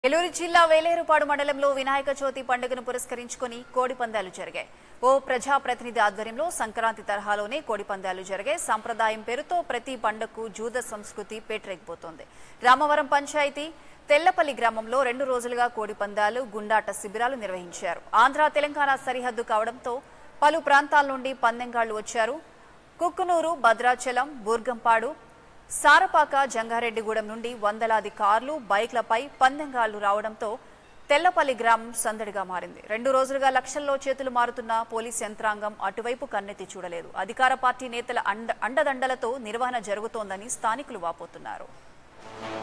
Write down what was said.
ఏలూరు జిల్లా వేలేరుపాడు మండలంలో వినాయక చవితి పండుగను పురస్కరించుకుని కోడి పందాలు జరిగాయి ఓ ప్రజాప్రతినిధి ఆధ్వర్యంలో సంక్రాంతి తరహాలోనే కోడి పందాలు జరిగాయి సంప్రదాయం పేరుతో ప్రతి పండుగకు జూద సంస్కృతి పేటరేగిపోతోంది రామవరం పంచాయతీ తెల్లపల్లి గ్రామంలో రెండు రోజులుగా కోడి పందాలు గుండాట శిబిరాలు నిర్వహించారు ఆంధ్ర తెలంగాణ సరిహద్దు కావడంతో పలు ప్రాంతాల నుండి పందెంగాళ్లు వచ్చారు కుక్కునూరు భద్రాచలం బూర్గంపాడు సారపాక జంగారెడ్డిగూడెం నుండి వందలాది కార్లు బైక్లపై పందెంగాళ్లు రావడంతో తెల్లపల్లి గ్రామం సందడిగా మారింది రెండు రోజులుగా లక్షల్లో చేతులు మారుతున్న పోలీస్ యంత్రాంగం అటువైపు కన్నెత్తి చూడలేదు అధికార పార్టీ నేతల అండ అండదండలతో నిర్వహణ జరుగుతోందని స్థానికులు వాపోతున్నారు